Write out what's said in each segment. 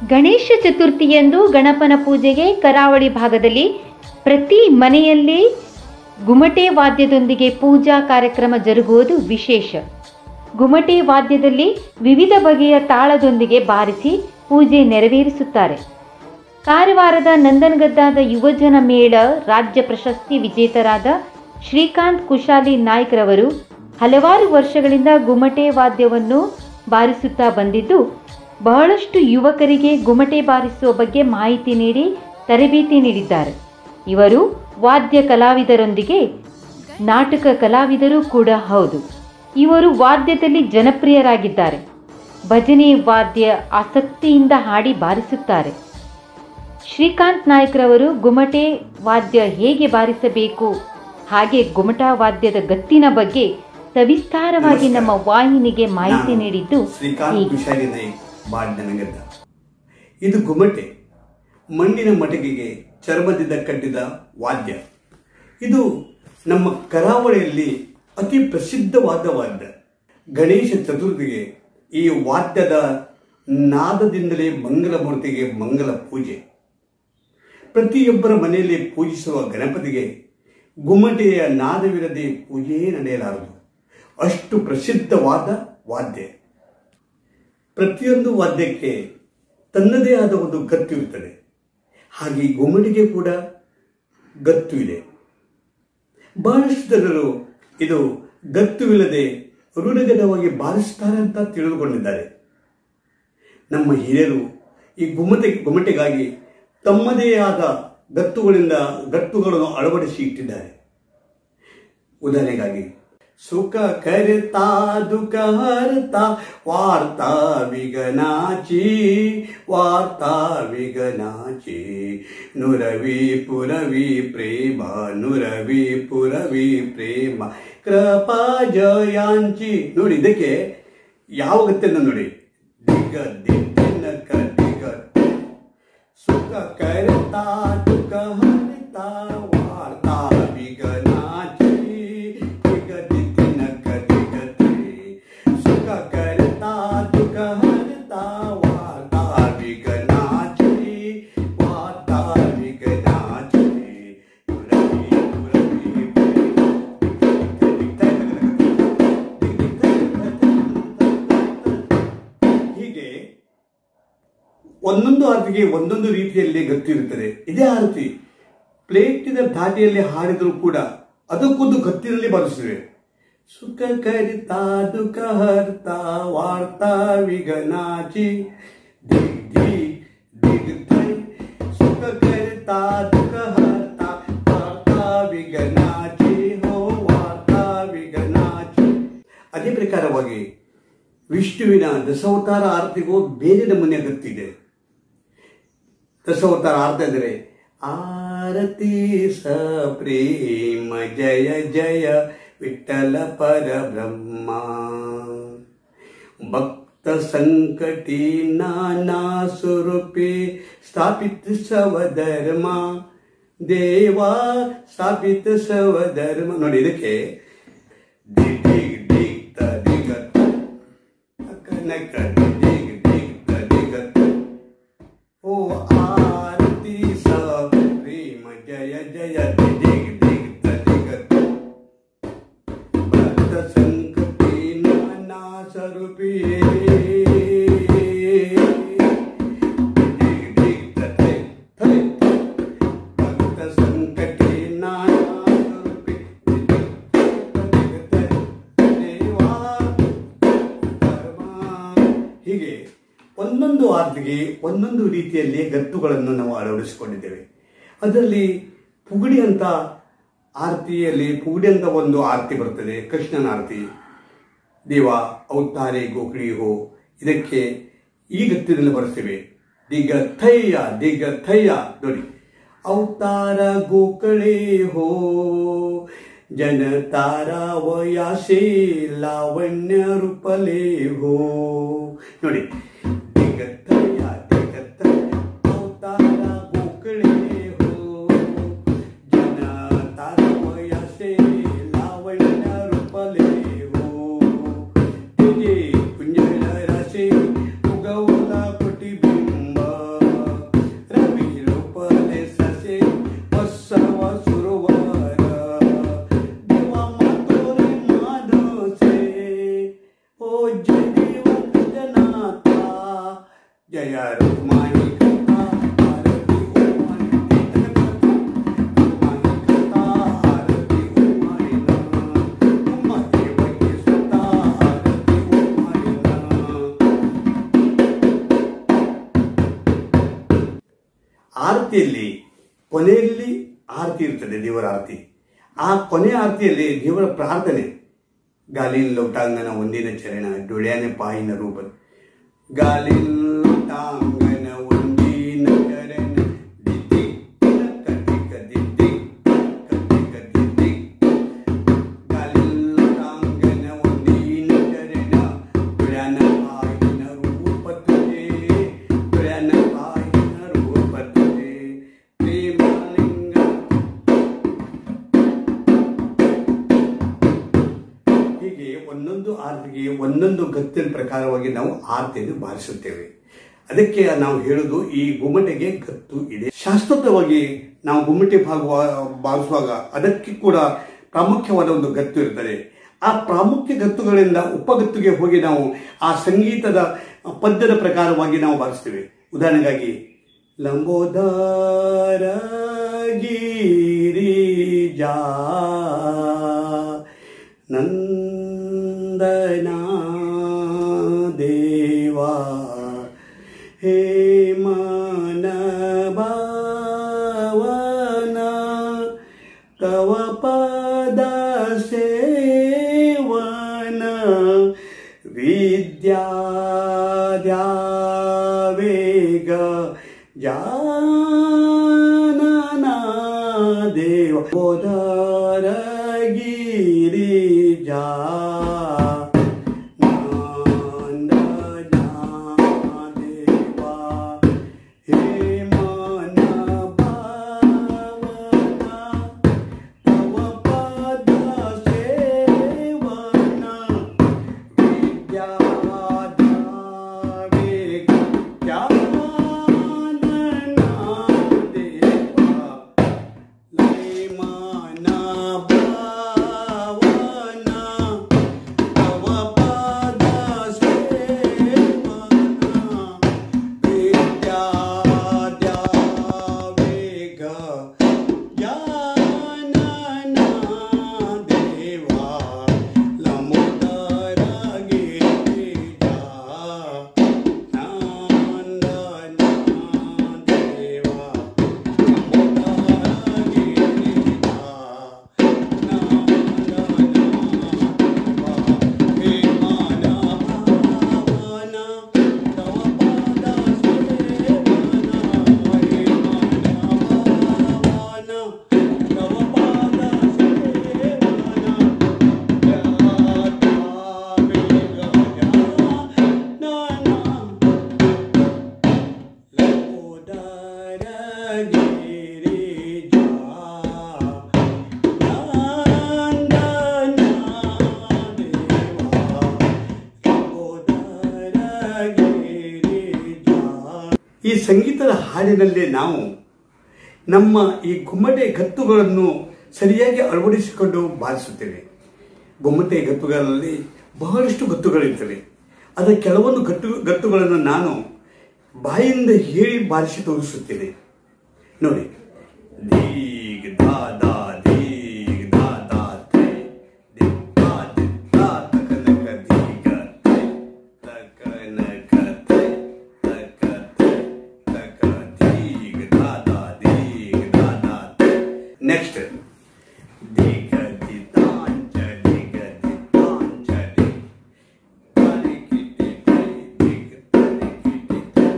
ಗಣೇಶ ಚತುರ್ಥಿಯಂದು ಗಣಪನ ಪೂಜೆಗೆ ಕರಾವಳಿ ಭಾಗದಲ್ಲಿ ಪ್ರತಿ ಮನೆಯಲ್ಲಿ ಗುಮಟೆ ವಾದ್ಯದೊಂದಿಗೆ ಪೂಜಾ ಕಾರ್ಯಕ್ರಮ ಜರುಗುವುದು ವಿಶೇಷ ಗುಮಟೆ ವಾದ್ಯದಲ್ಲಿ ವಿವಿಧ ಬಗೆಯ ತಾಳದೊಂದಿಗೆ ಬಾರಿಸಿ ಪೂಜೆ ನೆರವೇರಿಸುತ್ತಾರೆ ಕಾರವಾರದ ನಂದನಗದ್ದಾದ ಯುವಜನ ಮೇಳ ರಾಜ್ಯ ಪ್ರಶಸ್ತಿ ವಿಜೇತರಾದ ಶ್ರೀಕಾಂತ್ ಕುಶಾಲಿ ನಾಯ್ಕ್ರವರು ಹಲವಾರು ವರ್ಷಗಳಿಂದ ಗುಮಟೆ ವಾದ್ಯವನ್ನು ಬಾರಿಸುತ್ತಾ ಬಂದಿದ್ದು ಬಹಳಷ್ಟು ಯುವಕರಿಗೆ ಗುಮಟೆ ಬಾರಿಸುವ ಬಗ್ಗೆ ಮಾಹಿತಿ ನೀಡಿ ತರಬೇತಿ ನೀಡಿದ್ದಾರೆ ಇವರು ವಾದ್ಯ ಕಲಾವಿದರೊಂದಿಗೆ ನಾಟಕ ಕಲಾವಿದರು ಕೂಡ ಹೌದು ಇವರು ವಾದ್ಯದಲ್ಲಿ ಜನಪ್ರಿಯರಾಗಿದ್ದಾರೆ ಭಜನೆ ವಾದ್ಯ ಆಸಕ್ತಿಯಿಂದ ಹಾಡಿ ಬಾರಿಸುತ್ತಾರೆ ಶ್ರೀಕಾಂತ್ ನಾಯ್ಕ್ರವರು ಗುಮಟೆ ವಾದ್ಯ ಹೇಗೆ ಬಾರಿಸಬೇಕು ಹಾಗೆ ಗುಮಟಾ ವಾದ್ಯದ ಗತ್ತಿನ ಬಗ್ಗೆ ಸವಿಸ್ತಾರವಾಗಿ ನಮಸ್ಕಾರ. ನಮ್ಮ ವಾಹಿನಿಗೆ ಮಾಹಿತಿ ನಾನು ನೀಡಿದ್ದು ಶ್ರೀಕಾಂತ್ ಹೀಗೆ ಕುಶಾಲಿ ನಾಯ್ಕ್ ಬಾಡ್ನಗದ್ದ ಇದು ಗುಮಟೆ ಮಣ್ಣಿನ ಮಟಕಿಗೆ ಚರ್ಮದಿಂದ ಕಟ್ಟಿದ ವಾದ್ಯ ಇದು ನಮ್ಮ ಕರಾವಳಿಯಲ್ಲಿ ಅತಿ ಪ್ರಸಿದ್ಧವಾದ ವಾದ್ಯ ಗಣೇಶ ಚತುರ್ಥಿಗೆ ಈ ವಾದ್ಯದ ನಾದದಿಂದಲೇ ಮಂಗಲಮೂರ್ತಿಗೆ ಮಂಗಲ ಪೂಜೆ ಪ್ರತಿಯೊಬ್ಬರ ಮನೆಯಲ್ಲಿ ಪೂಜಿಸುವ ಗಣಪತಿಗೆ ಗುಮ್ಮಟೆಯ ನಾದವಿರದೆ ಪೂಜೆಯೇ ನಡೆಯಲಾರದು ಅಷ್ಟು ಪ್ರಸಿದ್ಧವಾದ ವಾದ್ಯ ಪ್ರತಿಯೊಂದು ವಾದ್ಯಕ್ಕೆ ತನ್ನದೇ ಆದ ಒಂದು ಗತ್ತು ಇರುತ್ತದೆ ಹಾಗೆ ಗುಮ್ಮಡಿಗೆ ಕೂಡ ಗತ್ತು ಇದೆ ಬಹಳಷ್ಟು ಜನರು ಇದು ಗತ್ತುವಿಲ್ಲದೆ ಋಣಗಡವಾಗಿ ಬಾರಿಸ್ತಾರೆ ಅಂತ ತಿಳಿದುಕೊಂಡಿದ್ದಾರೆ ನಮ್ಮ ಹಿರಿಯರು ಈ ಗುಮ್ಮಟೆ ಗುಮ್ಮಟೆಗಾಗಿ ತಮ್ಮದೇ ಆದ ಗತ್ತುಗಳಿಂದ ಗತ್ತುಗಳನ್ನು ಅಳವಡಿಸಿ ಇಟ್ಟಿದ್ದಾರೆ ಉದಾಹರಣೆಗಾಗಿ ಸುಖ ಕರಿತಾ ದುಃಖ ಹರ್ತಾ ವಾರ್ತಾ ವಿಗನಾಚಿ ವಾರ್ತಾ ವಿಗನಾಚಿ ನುರವಿ ಪುರವಿ ಪ್ರೇಮ ನುರವಿ ಪುರವಿ ಪ್ರೇಮ ಕೃಪಾ ಜಯಾಂಚಿ ನೋಡಿ ಇದಕ್ಕೆ ಯಾವ ಗತ್ತೆನ್ನ ನೋಡಿ ದಿಗ ದಿಗ್ಗನ ದಿಗ ಸುಖ ಕರ್ತಾ ದುಃಖ ಹರಿತಾ ವಾರ್ತಾ ವಿಘ್ನಾಚಿ ವಿಗದಿತಿ ನಗದಿಗತಿ ಸುಖ ಕರ್ತಾ ದುಃಖ ಹರಿತಾ ವಾರ್ತಾ ವಿಘ್ನಾಚಿ ವಾರ್ತಾ ವಿಘ್ನಾಚಿ ಪುರವಿ ಪುರವಿ ಹೀಗೆ ಒಂದೊಂದು ಆರತಿಗೆ ಒಂದೊಂದು ರೀತಿಯಲ್ಲಿ ಗತ್ತು ಇರುತ್ತದೆ ಇದೇ ಆರತಿ ಪ್ಲೇಟಿನ ಧಾಟಿಯಲ್ಲಿ ಹಾಡಿದರೂ ಕೂಡ ಅದಕ್ಕೊಂದು ಗತ್ತಿನಲ್ಲಿ ಬಾರಿಸಿವೆ ಸುಖ ಕರಿತಾ ದುಃಖ ಹರ್ತಾ ವಾರ್ತಾ ವಿಘನಾಚಿ ದಿಗ್ ದಿಗ್ ದಿಗ್ ಥೈ ಸುಖ ಕರಿತಾ ದುಃಖ ಹರ್ತಾ ವಾರ್ತಾ ವಿಘನಾಚಿ ಹೋ ವಾರ್ತಾ ವಿಘನಾಚಿ ಅದೇ ಪ್ರಕಾರವಾಗಿ ವಿಷ್ಣುವಿನ ದಶಾವತಾರ ಆರತಿಗೂ ಬೇರೆ ನಮೂನೆ ಗತ್ತಿದೆ ದಶಾವತಾರ ಆರತಿ ಅಂದರೆ ಆರತಿ ಸ ಪ್ರೇಮ ಜಯ ಜಯ ವಿಠಲ ಪರಬ್ರಹ್ಮ ಭಕ್ತ ಸಂಕಟಿ ನಾನಾ ಸ್ವರೂಪಿ ಸ್ಥಾಪಿತ ಸವಧರ್ಮ ದೇವಾ ಸ್ಥಾಪಿತ ಸವಧರ್ಮ ನೋಡಿ ಇದಕ್ಕೆ ದಿಗ್ ದಿಗ್ ದಿಗ್ ತ ದಿಗ ತ. ನಕ ದಿಗ್ ದಿಗ್ ತ ದಿಗ ತ. ಓ ಆರತಿ ಸ ಪ್ರೇಮ ಜಯ ಜಯ ದಿಗ್ ದಿಗ್ ತ ದಿಗ ತ. ಭಕ್ತ ಸಂಕಟಿ ನಾನಾ ಸ್ವರೂಪಿ ದಿಗ್ ದಿಗ್ ತ ಥೈ ಥೈ. ಭಕ್ತ ಸಂಕಟಿ ನಾನಾ ಸ್ವರೂಪಿ ದಿಗ್ ದಿಗ್ ತ ದಿಗ ತ. ದೇವಾ ಧರ್ಮ. ಹೀಗೆ ಒಂದೊಂದು ಆರ್ತಿಗೆ ಒಂದೊಂದು ರೀತಿಯಲ್ಲಿ ಗತ್ತುಗಳನ್ನು ನಾವು ಅಳವಡಿಸಿಕೊಂಡಿದ್ದೇವೆ ಅದರಲ್ಲಿ ಪುಗಡಿ ಅಂತ ಆರತಿಯಲ್ಲಿ ಪುಗಡಿ ಅಂತ ಒಂದು ಆರತಿ ಬರುತ್ತದೆ ಕೃಷ್ಣನ ಆರತಿ ದೇವ ಔತಾರೆ ಗೋಕುಳಿ ಹೋ ಇದಕ್ಕೆ ಈ ಗತ್ತಿನಲ್ಲಿ ಬರುತ್ತೇವೆ ದಿಗ ಥಯ್ಯ ದಿಗ ಥಯ್ಯ ನೋಡಿ ಔತಾರ ಗೋಕಳೆ ಹೋ ಜನ ತಾರಾ ವಯಾಸೆ ಲಾವಣ್ಯ ರೂಪಲೆ ಹೋ ನೋಡಿ ದಿಗ ಥಯ್ಯ ದಿಗ ಥಯ್ಯ ಔತಾರ ಗೋಕಳೆ ಹೋ ಜನ ತಾರಾ ವಯಾಸೆ ಲಾವಣ್ಯ ರೂಪಲೆ ಹೋ ತುझे कुंजल रसे उगवला प्रतिबिंब ಜಯ ರುಕ್ಮಾಯಿ ಕಥಾ ಆರತಿ ಓಂ ರುಕ್ಮಾಯಿ ಕಥಾ ಆರತಿ ಓಂ ಉಮ್ಮ ದೇವಕಿ ಸುತಾ ಆರತಿ ಓಂ ಆರತಿಯಲ್ಲಿ ಕೊನೆಯಲ್ಲಿ ಆರತಿ ಇರ್ತದೆ ದೇವರ ಆರತಿ ಆ ಕೊನೆಯ ಆರತಿಯಲ್ಲಿ ದೇವರ ಪ್ರಾರ್ಥನೆ ಗಾಲಿನ ಲೋಟಾಂಗನ ಒಂದಿನ ಚರಣ ಡೊಳ್ಯಾನೆ ಪಾಯಿನ ರೂಪ ಗಾಲಿನ ಲೋಟಾಂಗನ ಒಂದಿನ ಚರಣ ದಿದ್ದಿ ಕಟ್ಟಿಕ ದಿದ್ದಿ ಕಟ್ಟಿಕ ದಿದ್ದಿ ಗಾಲಿನ ಲೋಟಾಂಗನ ಒಂದಿನ ಚರಣ ಡೊಳ್ಯಾನ ಪಾಯಿನ ರೂಪ ತುಜೆ ಡೊಳ್ಯಾನ ಪಾಯಿನ ರೂಪ ತುಜೆ ಪ್ರೇಮಲಿಂಗ ಹೀಗೆ ಒಂದೊಂದು ಆರತಿಗೆ ಒಂದೊಂದು ಗತ್ತಿನ ಪ್ರಕಾರವಾಗಿ ನಾವು ಆರತಿಯನ್ನು ಬಾರಿಸುತ್ತೇವೆ ಅದಕ್ಕೆ ನಾವು ಹೇಳುದು ಈ ಗುಮ್ಮಟೆಗೆ ಗತ್ತು ಇದೆ ಶಾಶ್ವತವಾಗಿ ನಾವು ಗುಮ್ಮಟೆ ಭಾಗುವ ಬಾರಿಸುವಾಗ ಅದಕ್ಕೆ ಕೂಡ ಪ್ರಾಮುಖ್ಯವಾದ ಒಂದು ಗತ್ತು ಇರ್ತದೆ ಆ ಪ್ರಾಮುಖ್ಯ ಗತ್ತುಗಳಿಂದ ಉಪಗತ್ತುಗೆ ಹೋಗಿ ನಾವು ಆ ಸಂಗೀತದ ಪದ್ಯದ ಪ್ರಕಾರವಾಗಿ ನಾವು ಬಾರಿಸ್ತೇವೆ ಉದಾಹರಣೆಗಾಗಿ ಲಂಬೋದರ ಗಿರಿಜಾ ನಂದನಾ ದೇವಾ ಹೇ ಮನ ಭಾವನ ತವ ಪದ ಸೇವನ ವಿದ್ಯಾ ವೇಗ ಜಾನನ ದೇವ ಬೋಧರ ಗಿರಿಜಾ ನಂದನಾ ದೇವಾ ಹೇ ಮನ ಭಾವನ ತವ ಪದ ಸೇವನ ವಿದ್ಯಾವೇಗ ಜಾನನ ದೇವಾ ಲೈಮಾನ ಭಾವನ ತವ ಪದ ಸೇವನ ವಿದ್ಯಾವೇಗ ಜಾನನ ದೇವಾ ಲಮೋದರ ಗಿರಿಜಾ ನಂದನ ದೇವಾ ಲಮೋದರ ಗಿರಿಜಾ ಈ ಸಂಗೀತದ ಹಾಡಿನಲ್ಲೇ ನಾವು ನಮ್ಮ ಈ ಗುಮ್ಮಟೆ ಗತ್ತುಗಳನ್ನು ಸರಿಯಾಗಿ ಅಳವಡಿಸಿಕೊಂಡು ಬಾರಿಸುತ್ತೇವೆ ಗುಮ್ಮಟೆ ಗತ್ತುಗಳಲ್ಲಿ ಬಹಳಷ್ಟು ಗತ್ತುಗಳಿರ್ತವೆ ಅದರ ಕೆಲವೊಂದು ಗತ್ತು ಗತ್ತುಗಳನ್ನು ನಾನು ಬಾಯಿಂದ ಹೇಳಿ ಬಾರಿಸಿ ತೋರಿಸುತ್ತೇನೆ ನೋಡಿ ದೀಗ್ ದಾ ದಾ ದೀಗ್ ದಾ ದಾ ತ್ರೈ ದಿಗ್ ದಾ ದಿಗ್ ದಾ ತಕನಕ ದೀಗ ತ್ರೈ ತಕನಕ ತ್ರೈ ತಕ ತ್ರೈ ತಕ ದೀಗ್ ದಾ ದಾ ದೀಗ್ ದಾ ದಾ ತ್ರೈ ನೆಕ್ಸ್ಟ್ ದೀಗ ದಿ ತಾಂಚ ದೀಗ ದಿ ತಾಂಚ ದಿ ತಾರಿ ಕಿಟಿ ತ್ರೈ ದೀಗ ತಾರಿ ಕಿಟಿ ತ್ರೈ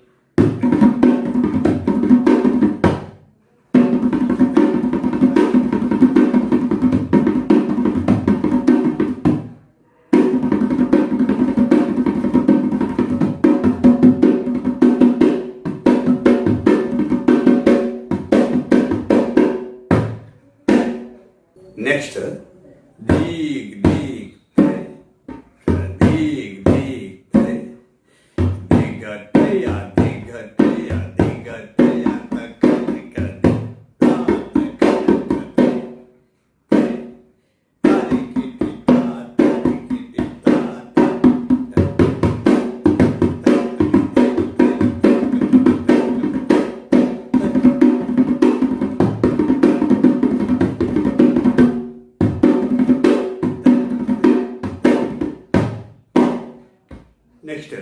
Next, dig, dig, tre. dig, dig, tre. Digga, treja, digga, treja, digga, treja, taka, digga, ta, taka, taka, tre. Tarikiti, ta, tarikiti, ta, ta, ta, ta, ta, ta, ta, ta, next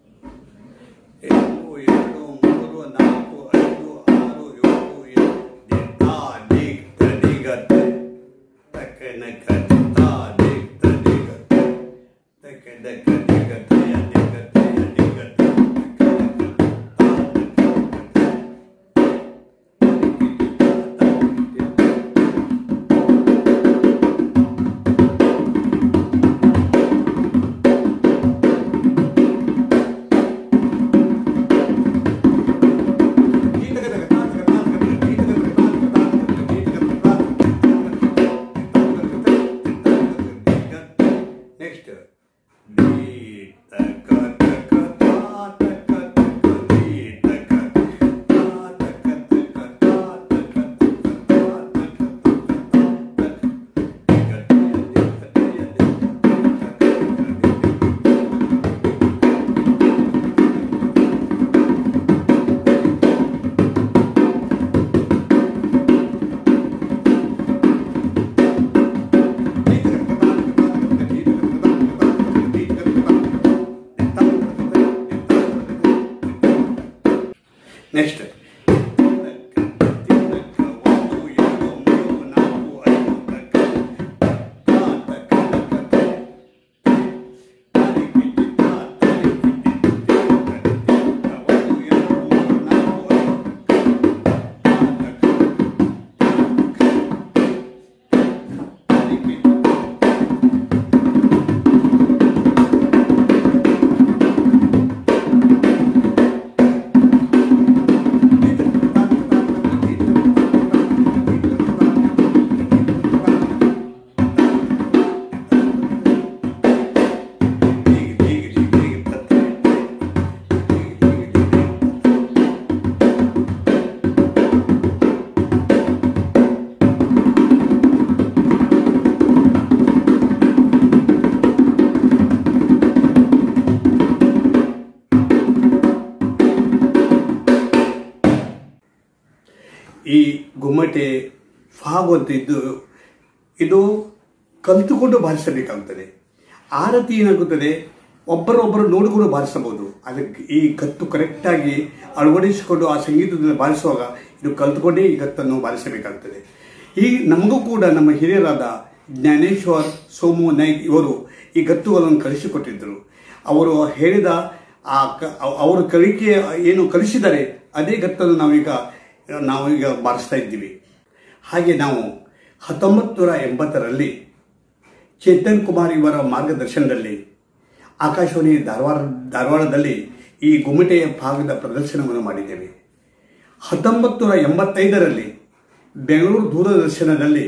ಎಂಟು ಎರಡು ಮೂರು ನಾಲ್ಕು ಐದು ಆರು ಏಳು ಎಂಟು ತಾ ದಿಗ್ ತದಿಗತ್ ತಕನಕ ತಾ ದಿಗ್ ತದಿಗತ್ ತಕನಕ ದಿಗತ್ ಯ ದಿಗತ್ ಯ ದಿಗತ್ ನೆಕ್ಸ್ಟ್ ನೆಕ್ಸ್ಟ್ ಈ ಗುಮ್ಮಟೆ ಫಾಗು ಅಂತ ಇದ್ದು ಇದು ಕಲಿತುಕೊಂಡು ಬಾರಿಸಬೇಕಾಗುತ್ತದೆ ಆರತಿ ಏನಾಗುತ್ತದೆ ಒಬ್ಬರೊಬ್ಬರು ನೋಡಿಕೊಂಡು ಬಾರಿಸಬಹುದು ಅದಕ್ಕೆ ಈ ಕತ್ತು ಕರೆಕ್ಟಾಗಿ ಅಳವಡಿಸಿಕೊಂಡು ಆ ಸಂಗೀತದಲ್ಲಿ ಬಾರಿಸುವಾಗ ಇದು ಕಲಿತುಕೊಂಡೇ ಈ ಕತ್ತನ್ನು ಬಾರಿಸಬೇಕಾಗುತ್ತದೆ ಈ ನಮಗೂ ಕೂಡ ನಮ್ಮ ಹಿರಿಯರಾದ ಜ್ಞಾನೇಶ್ವರ್ ಸೋಮು ನಾಯ್ಕ್ ಇವರು ಈ ಗತ್ತುಗಳನ್ನು ಕಲಿಸಿಕೊಟ್ಟಿದ್ದರು ಅವರು ಹೇಳಿದ ಆ ಕ- ಅವರು ಕಲಿಕೆ ಏನು ಕಲಿಸಿದರೆ ಅದೇ ಗತ್ತನ್ನು ನಾವೀಗ ನಾವೀಗ ಬಾರಿಸ್ತಾ ಇದ್ದೀವಿ ಹಾಗೆ ನಾವು ಹತ್ತೊಂಬತ್ತು ನೂರ ಎಂಬತ್ತರಲ್ಲಿ ಚೇತನ್ ಕುಮಾರ್ ಇವರ ಮಾರ್ಗದರ್ಶನದಲ್ಲಿ ಆಕಾಶವಾಣಿ ಧಾರವಾಡ ಧಾರವಾಡದಲ್ಲಿ ಈ ಗುಮ್ಮಟೆಯ ಭಾಗದ ಪ್ರದರ್ಶನವನ್ನು ಮಾಡಿದ್ದೇವೆ ಹತ್ತೊಂಬತ್ತು ನೂರ ಎಂಬತ್ತೈದರಲ್ಲಿ ಬೆಂಗಳೂರು ದೂರದರ್ಶನದಲ್ಲಿ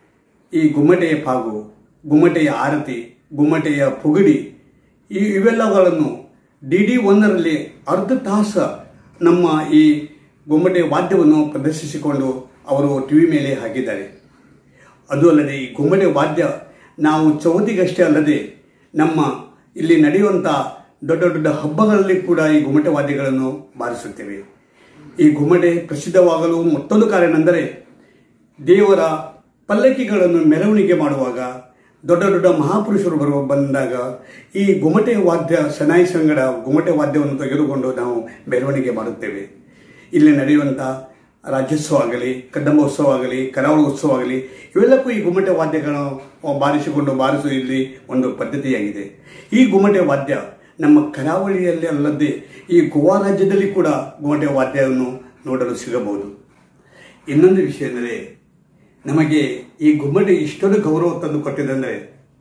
ಈ ಗುಮ್ಮಟೆಯ ಪಾಗು ಗುಮ್ಮಟೆಯ ಆರತಿ ಗುಮ್ಮಟೆಯ ಪುಗಡಿ ಈ ಇವೆಲ್ಲಗಳನ್ನು ಡಿ ಡಿ ಒಂದರಲ್ಲಿ ಅರ್ಧ ತಾಸ ನಮ್ಮ ಈ ಗುಮ್ಮಟೆ ವಾದ್ಯವನ್ನು ಪ್ರದರ್ಶಿಸಿಕೊಂಡು ಅವರು ಟಿವಿ ಮೇಲೆ ಹಾಕಿದ್ದಾರೆ ಅದು ಅಲ್ಲದೆ ಈ ಗುಮ್ಮಟೆ ವಾದ್ಯ ನಾವು ಚೌತಿಗಷ್ಟೇ ಅಲ್ಲದೆ ನಮ್ಮ ಇಲ್ಲಿ ನಡೆಯುವಂಥ ದೊಡ್ಡ ದೊಡ್ಡ ಹಬ್ಬಗಳಲ್ಲಿ ಕೂಡ ಈ ಗುಮ್ಮಟೆ ವಾದ್ಯಗಳನ್ನು ಬಾರಿಸುತ್ತೇವೆ ಈ ಗುಮ್ಮಟೆ ಪ್ರಸಿದ್ಧವಾಗಲು ಮತ್ತೊಂದು ಕಾರಣವೆಂದರೆ ದೇವರ ಪಲ್ಲಕ್ಕಿಗಳನ್ನು ಮೆರವಣಿಗೆ ಮಾಡುವಾಗ ದೊಡ್ಡ ದೊಡ್ಡ ಮಹಾಪುರುಷರು ಬರುವ ಬಂದಾಗ ಈ ಗುಮ್ಮಟೆ ವಾದ್ಯ ಸನಾಯಿ ಸಂಗಡ ಗುಮ್ಮಟೆ ವಾದ್ಯವನ್ನು ತೆಗೆದುಕೊಂಡು ನಾವು ಮೆರವಣಿಗೆ ಮಾಡುತ್ತೇವೆ ಇಲ್ಲಿ ನಡೆಯುವಂಥ ರಾಜ್ಯೋತ್ಸವ ಆಗಲಿ ಕದಂಬೋತ್ಸವ ಆಗಲಿ ಕರಾವಳಿ ಉತ್ಸವ ಆಗಲಿ ಇವೆಲ್ಲಕ್ಕೂ ಈ ಗುಮ್ಮಟೆ ವಾದ್ಯಗಳನ್ನು ಬಾರಿಸಿಕೊಂಡು ಬಾರಿಸುವ ಇಲ್ಲಿ ಒಂದು ಪದ್ಧತಿಯಾಗಿದೆ ಈ ಗುಮ್ಮಟೆ ವಾದ್ಯ ನಮ್ಮ ಕರಾವಳಿಯಲ್ಲಿ ಅಲ್ಲದೆ ಈ ಗೋವಾ ರಾಜ್ಯದಲ್ಲಿ ಕೂಡ ಗುಮ್ಮಟೆ ವಾದ್ಯವನ್ನು ನೋಡಲು ಸಿಗಬಹುದು ಇನ್ನೊಂದು ವಿಷಯ ಎಂದರೆ ನಮಗೆ ಈ ಗುಮ್ಮಟೆ ಇಷ್ಟೊಂದು ಗೌರವ ತಂದು ಕೊಟ್ಟಿದೆ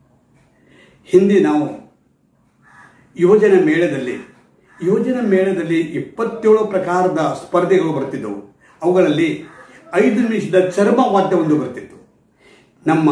ಹಿಂದೆ ನಾವು ಯುವಜನ ಮೇಳದಲ್ಲಿ ಯುವಜನ ಮೇಳದಲ್ಲಿ ಇಪ್ಪತ್ತೇಳು ಪ್ರಕಾರದ ಸ್ಪರ್ಧೆಗಳು ಬರ್ತಿದ್ದವು ಅವುಗಳಲ್ಲಿ ಐದು ನಿಮಿಷದ ಚರ್ಮ ವಾದ್ಯ ಒಂದು ಬರ್ತಿತ್ತು ನಮ್ಮ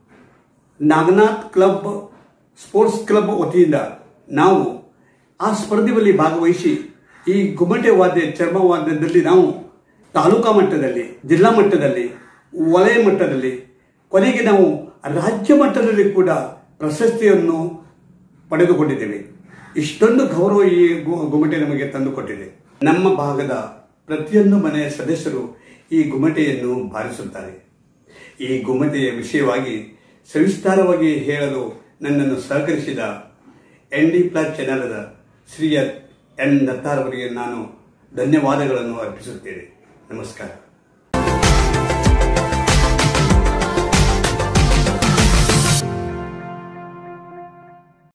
ನಾಗನಾಥ್ ಕ್ಲಬ್ ಸ್ಪೋರ್ಟ್ಸ್ ಕ್ಲಬ್ ವತಿಯಿಂದ ನಾವು ಆ ಸ್ಪರ್ಧೆಯಲ್ಲಿ ಭಾಗವಹಿಸಿ ಈ ಗುಮ್ಮಟೆ ವಾದ್ಯ ಚರ್ಮ ವಾದ್ಯದಲ್ಲಿ ನಾವು ತಾಲೂಕಾ ಮಟ್ಟದಲ್ಲಿ ಜಿಲ್ಲಾ ಮಟ್ಟದಲ್ಲಿ ವಲಯ ಮಟ್ಟದಲ್ಲಿ ಕೊನೆಗೆ ನಾವು ರಾಜ್ಯ ಮಟ್ಟದಲ್ಲಿ ಕೂಡ ಪ್ರಶಸ್ತಿಯನ್ನು ಪಡೆದುಕೊಂಡಿದ್ದೇವೆ ಇಷ್ಟೊಂದು ಗೌರವ ಈ ಗು- ಗುಮ್ಮಟೆ ನಮಗೆ ತಂದುಕೊಟ್ಟಿದೆ ನಮ್ಮ ಭಾಗದ ಪ್ರತಿಯೊಂದು ಮನೆಯ ಸದಸ್ಯರು ಈ ಗುಮ್ಮಟೆಯನ್ನು ಬಾರಿಸುತ್ತಾರೆ ಈ ಗುಮ್ಮಟೆಯ ವಿಷಯವಾಗಿ ಸವಿಸ್ತಾರವಾಗಿ ಹೇಳಲು ನನ್ನನ್ನು ಸಹಕರಿಸಿದ ಎನ್ ಡಿ ಪ್ಲಾಸ್ ಚಾನೆಲ್ದ ಶ್ರೀ ಎನ್ ದತ್ತಾರವರಿಗೆ ನಾನು ಧನ್ಯವಾದಗಳನ್ನು ಅರ್ಪಿಸುತ್ತೇನೆ ನಮಸ್ಕಾರ